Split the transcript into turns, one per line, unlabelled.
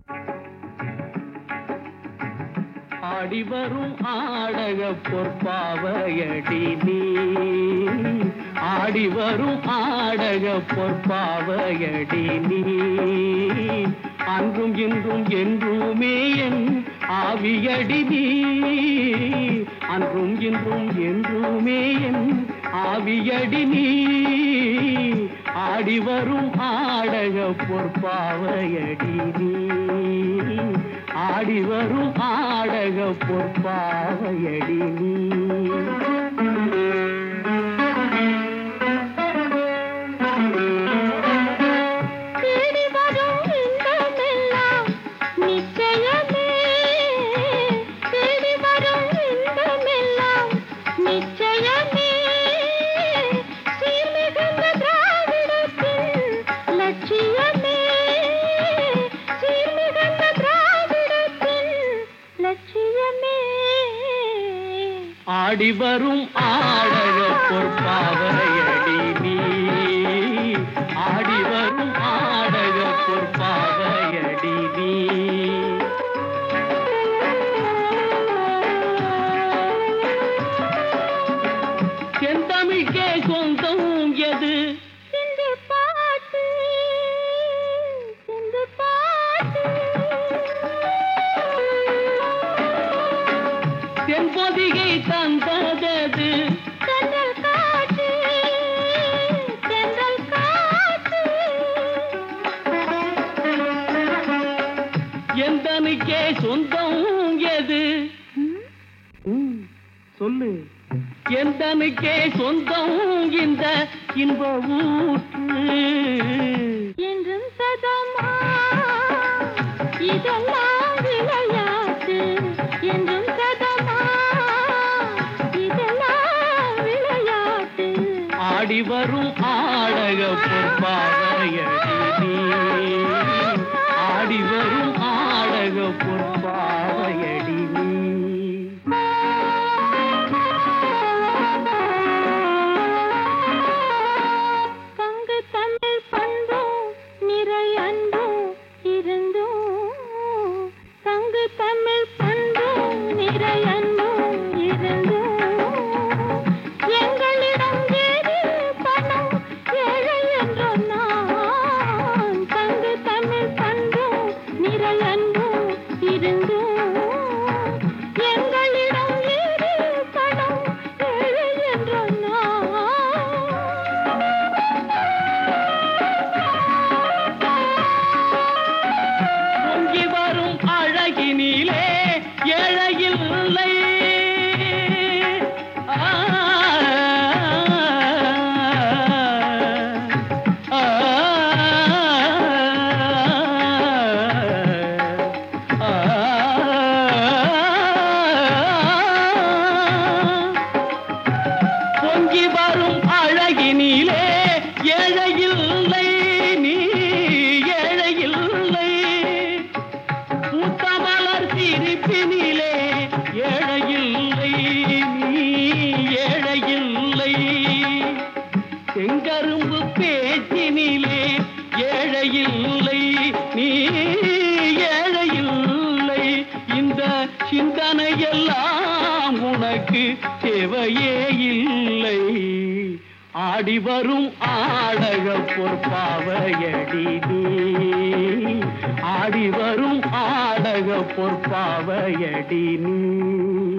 ஆடி வரும் ஆடக பொற்பாவையடி நீ ஆடி வரும் ஆடக பொற்பாவையடி நீ அன்றும் இன்றும் என்றுமே என் ஆவியடி நீ அன்றும் இன்றும் என்றுமே என் ஆவியடி நீ ஆடி வரும் ஆடக பொற்பாவையடி நீ ஆடி வரும் ஆடக பொற்பாவையடி நீ
தேடி வரும் இன்பமெல்லாம் நிச்சயமே தேடி வரும் இன்பமெல்லாம் நிச்சயமே சீர்மிகுந்த திராவிடத்தின் லட்சியமே சீர்மிகுந்த திராவிடத்தின் லட்சியமே
ஆடி வரும் ஆடக பொற்பாவையடி நீ ஆடி வரும் ஆடக பொற்பாவையடி நீ செந்தமிழ்கே சொந்தம் எது
சிந்து பாட்டு சிந்து பாட்டு
தென்பொதிகை தந்ததது
தென்றல் காற்று தென்றல் காற்று
எந்தனுக்கே சொந்தம் எது ம், சொல்லு எந்தனுக்கே சொந்தம் இந்த இன்ப ஊற்று
என்றும் சதமா இதெல்லாம் விளையாட்டு என்றும் சதமா இதெல்லாம் விளையாட்டு
ஆடி வரும் ஆடக பொற்பாவையடி நீ ஆடி வரும் ஆடக பொற்பாவையடி நீ
பங்கு தமிழ் பண்பும் நிறை அன்பும் இருந்தும் பங்கு தமிழ் பண்பும் நிறை அன்பும் இருந்தும் எங்களிடம் ஏது பணம் ஏழை என்றோ நான் பங்கு தமிழ் பண்பும் நிறை அன்பும் இருந்தும் எங்களிடம் ஏது பணம் ஏழை என்றோ நான்
பொங்கி வரும் அழகினிலே ஏழையில்லை ஆ, ஆ, ஆ. பொங்கி வரும் அழகினிலே ஏழையில்லை நீ ஏழையில்லை பூத்தமலர் சிரிப்பினிலே ஏழையில்லை நீ ஏழையில்லை செங்கரும்பு பேச்சினிலே ஏழையில்லை நீ ஏழையில்லை இந்த சிந்தனையெல்லாம் உனக்கு தேவையே இல்லை ஆடி வரும் ஆடக பொற்பாவையடி நீ ஆடி வரும் ஆடக பொற்பாவையடி நீ